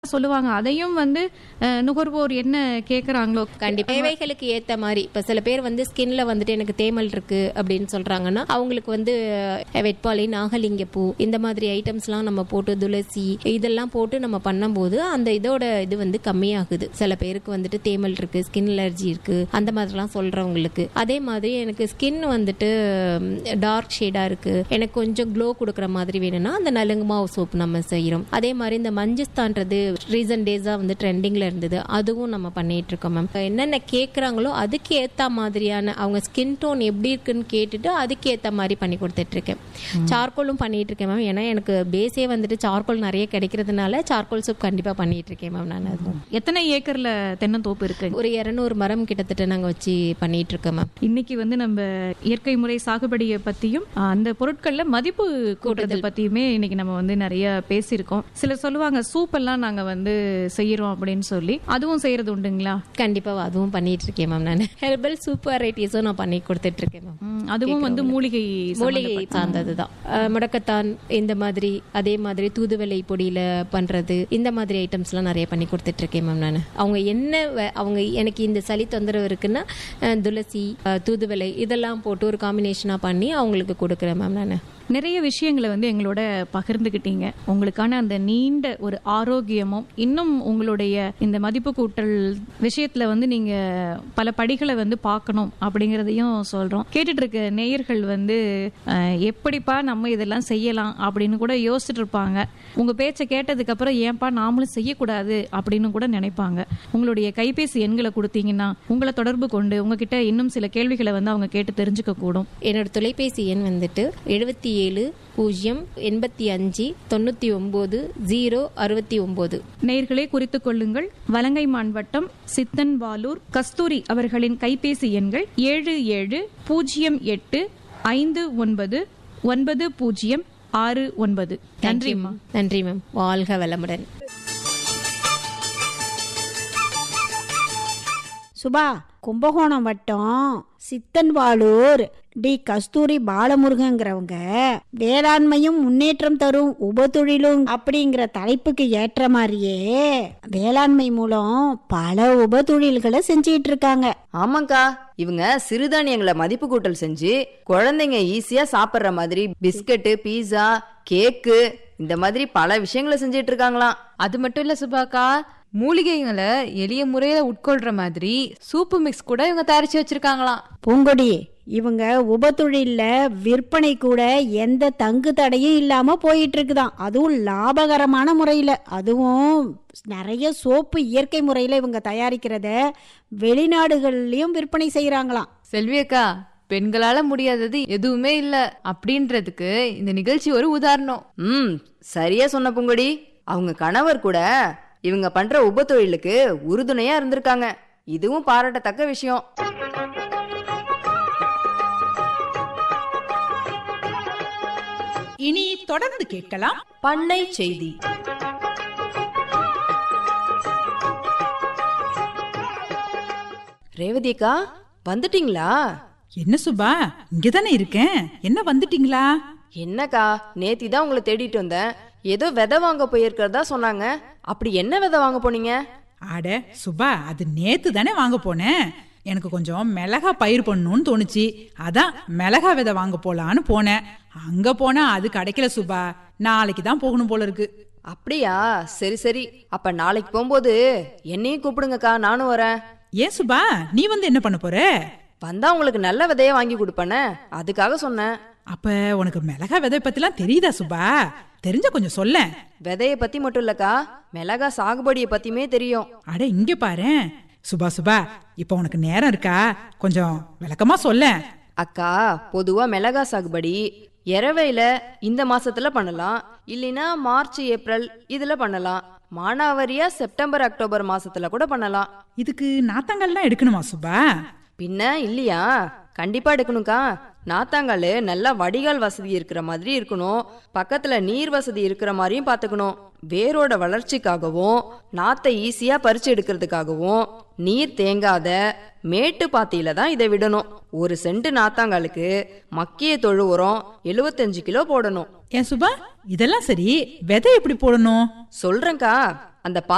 சொல்லுவாங்க அதையும் வந்து அஹ், நுகர்வோர் என்ன கேக்குறாங்களோ கண்டிப்பா தேவைகளுக்கு ஏத்த மாதிரி இப்ப சில பேர் வந்து ஸ்கின்ல வந்துட்டு எனக்கு தேமல் இருக்கு அப்படின்னு சொல்றாங்கன்னா அவங்களுக்கு வந்து அஹ், வெட்பாலை நாகலிங்க பூ இந்த மாதிரி ஐட்டம்ஸ்லாம் நம்ம போட்டு துளசி இதெல்லாம் போட்டு நம்ம பண்ணும்போது அந்த இதோட இது வந்து கம்மியாகுது சில பேருக்கு வந்துட்டு தேமல் இருக்கு ஸ்கின் அலர்ஜி இருக்கு அந்த மாதிரிலாம் சொல்றவங்களுக்கு அதே மாதிரி எனக்கு ஸ்கின் வந்துட்டு டார்க் ஷேடா இருக்கு எனக்கு கொஞ்சம் க்ளோ கொடுக்குற மாதிரி வேணும்னா அந்த நலுங்கு மாவு சோப் நம்ம செய்யறோம் அதே மாதிரி இந்த மஞ்சஸ்தான்றது ரீசன்ட் டேஸா வந்து ட்ரெண்டிங்ல இருந்தது அதுவும் நம்ம பண்ணிட்டு இருக்கோம் மேம் என்னென்ன கேக்குறாங்களோ அதுக்கு ஏத்த மாதிரியான அவங்க ஸ்கின் டோன் எப்படி இருக்குன்னு கேட்டுட்டு அதுக்கு ஏத்த மாதிரி பண்ணி கொடுத்துட்டு இருக்கேன் சார்கோலும் பண்ணிட்டு இருக்கேன் மேம் ஏன்னா எனக்கு பேஸே வந்துட்டு சார்கோல் நிறைய கிடைக்கிறதுனால சார்கோல் சோப் கண்டிப்பா பண்ணிட்டு இருக்கேன் மேம் நான் அது எத்தனை ஏக்கர்ல தென்னந்தோப்பு இருக்கு ஒரு இரநூறு மரம் கிட்டத்தட்ட நாங்க வச்சு பண்ணிட்டு இருக்கோம் மேம் இன்னைக்கு வந்து நம்ம இயற்கை முறை சாகுபடியை பத்தியும் அஹ், அந்த பொருட்கள்ல மதிப்பு கூட்டுறதை பத்தியுமே இன்னைக்கு நம்ம வந்து நிறைய பேசியிருக்கோம் சிலர் சொல்லுவாங்க சூப் எல்லாம் நாங்க வந்து செய்யறோம் அப்படின்னு சொல்லி அதுவும் செய்யறது உண்டுங்களா கண்டிப்பா அதுவும் பண்ணிட்டு இருக்கேன் மேம் நான் ஹெர்பல் சூப்பர் வெரைட்டிஸும் நான் பண்ணி கொடுத்துட்டு இருக்கேன் மேம் ம், அதுவும் வந்து மூலிகை மூலிகை சார்ந்ததுதான் அஹ் முடக்கத்தான் இந்த மாதிரி அதே மாதிரி தூதுவளை பொடியில பண்றது இந்த மாதிரி ஐட்டம்ஸ் எல்லாம் நிறைய பண்ணி கொடுத்துட்டு இருக்கேன் மேம் நான் அவங்க என்ன வ- அவங்க எனக்கு இந்த சளி தொந்தரவு இருக்குன்னா அஹ் துளசி அஹ் தூதுவளை இதெல்லாம் போட்டு ஒரு காம்பினேஷனா பண்ணி அவங்களுக்கு கொடுக்குறேன் மேம் நான் நிறைய விஷயங்களை வந்து எங்களோட பகிர்ந்துக்கிட்டீங்க உங்களுக்கான அந்த நீண்ட ஒரு ஆரோக்கியமும் இன்னும் உங்களுடைய இந்த மதிப்பு கூட்டல் விஷயத்துல வந்து நீங்க பல படிகளை வந்து பார்க்கணும் அப்படிங்கறதையும் சொல்றோம் கேட்டுட்டு இருக்க நேயர்கள் வந்து அஹ், எப்படிப்பா நம்ம இதெல்லாம் செய்யலாம் அப்படின்னு கூட யோசிச்சுட்டு இருப்பாங்க உங்க பேச்சை கேட்டதுக்கு அப்புறம் ஏன்பா நாமளும் செய்யக்கூடாது அப்படின்னு கூட நினைப்பாங்க உங்களுடைய கைபேசி எண்களை கொடுத்தீங்கன்னா உங்களை தொடர்பு கொண்டு உங்ககிட்ட இன்னும் சில கேள்விகளை வந்து அவங்க கேட்டு தெரிஞ்சுக்க கூடும் என்னோட தொலைபேசி எண் வந்துட்டு எழுபத்தி ஏழு பூஜ்ஜியம் எண்பத்தி அஞ்சு தொண்ணூத்தி ஒன்பது ஜீரோ அறுபத்தி ஒன்பது நேயர்களே குறித்துக் கொள்ளுங்கள் வலங்கைமான் வட்டம் சித்தன்வாலூர் கஸ்தூரி அவர்களின் கைபேசி எண்கள் ஏழு ஏழு பூஜ்ஜியம் எட்டு ஐந்து ஒன்பது ஒன்பது பூஜ்ஜியம் ஆறு ஒன்பது நன்றிம்மா நன்றி மேம் வாழ்க வளமுடன் சுபா கும்பகோணம் வட்டம் சித்தன்வாளூர் டி கஸ்தூரி பாலமுருகங்கிறவங்க வேளாண்மையும் முன்னேற்றம் தரும் உபதொழிலும் அப்படிங்கிற தலைப்புக்கு ஏற்ற மாதிரியே வேளாண்மை மூலம் பல உபதொழில்களை செஞ்சிட்டு இருக்காங்க ஆமாக்கா இவங்க சிறுதானியங்களை மதிப்பு கூட்டல் செஞ்சு குழந்தைங்க ஈஸியா சாப்பிடுற மாதிரி பிஸ்கட்டு பீஸா கேக்கு இந்த மாதிரி பல விஷயங்களை செஞ்சிட்டு இருக்காங்களாம் அது மட்டும் இல்ல சுபாக்கா மூலிகைகளை எளிய முறையில உட்கொள்ற மாதிரி சூப்பு மிக்ஸ் கூட இவங்க தயாரிச்சு வச்சிருக்காங்களாம் பூங்கொடி இவங்க உபதொழில்ல விற்பனை கூட எந்த தங்கு தடையும் இல்லாம போயிட்டு இருக்குதாம் அதுவும் லாபகரமான முறையில அதுவும் நிறைய சோப்பு இயற்கை முறையில இவங்க தயாரிக்கிறத வெளிநாடுகள்லயும் விற்பனை செய்யறாங்களாம் செல்வி அக்கா பெண்களால முடியாதது எதுவுமே இல்ல அப்படின்றதுக்கு இந்த நிகழ்ச்சி ஒரு உதாரணம் ம் சரியா சொன்ன பூங்கொடி அவங்க கணவர் கூட இவங்க பண்ற உபத்தொழிலுக்கு உறுதுணையா இருந்திருக்காங்க இதுவும் பாராட்டத்தக்க விஷயம் இனி தொடர்ந்து கேட்கலாம் பண்ணை செய்தி ரேவதிக்கா வந்துட்டீங்களா என்ன சுபா இங்கதானே இருக்கேன் என்ன வந்துட்டீங்களா என்னக்கா நேத்தி தான் உங்களை தேடிட்டு வந்தேன் ஏதோ விதை வாங்க போயிருக்கிறதா சொன்னாங்க அப்படி என்ன விதை வாங்க போனீங்க அட சுபா அது நேத்து தானே வாங்க போனேன் எனக்கு கொஞ்சம் மிளகா பயிர் பண்ணணும்னு தோணுச்சு அதான் மிளகா விதை வாங்க போலான்னு போனேன் அங்க போனா அது கிடைக்கல சுபா நாளைக்கு தான் போகணும் போல இருக்கு அப்படியா சரி சரி அப்ப நாளைக்கு போகும்போது என்னையும் கூப்பிடுங்கக்கா நானும் வரேன் ஏன் சுபா நீ வந்து என்ன பண்ண போற வந்தா உங்களுக்கு நல்ல விதைய வாங்கி கொடுப்பேனே அதுக்காக சொன்னேன் அப்ப உனக்கு மிளகா விதை பத்திலாம் தெரியுதா சுபா தெரிஞ்ச கொஞ்சம் சொல்லேன் விதைய பத்தி மட்டும் இல்லக்கா மிளகா சாகுபடியை பத்தியுமே தெரியும் அட இங்க பாரேன் சுபா சுபா இப்ப உனக்கு நேரம் இருக்கா கொஞ்சம் விளக்கமா சொல்லேன் அக்கா பொதுவா மிளகா சாகுபடி எரவையில இந்த மாசத்துல பண்ணலாம் இல்லைன்னா மார்ச் ஏப்ரல் இதுல பண்ணலாம் மானாவாரியா செப்டம்பர் அக்டோபர் மாசத்துல கூட பண்ணலாம் இதுக்கு நாத்தங்கள்லாம் எடுக்கணுமா சுபா பின்ன இல்லையா கண்டிப்பா எடுக்கணும்க்கா நாத்தாங்கால் நல்லா வடிகால் வசதி இருக்கிற மாதிரி இருக்கணும் பக்கத்துல நீர் வசதி இருக்கிற மாதிரியும் பார்த்துக்கணும் வேரோட வளர்ச்சிக்காகவும் நாத்தை ஈஸியா பறிச்சு எடுக்கிறதுக்காகவும் நீர் தேங்காத மேட்டு பாத்தியில தான் இதை விடணும் ஒரு சென்ட் நாத்தாங்காலுக்கு மக்கிய தொழு உரம் எழுபத்தஞ்சு கிலோ போடணும் ஏன் சுபா இதெல்லாம் சரி விதை எப்படி போடணும் சொல்றேன்க்கா அந்த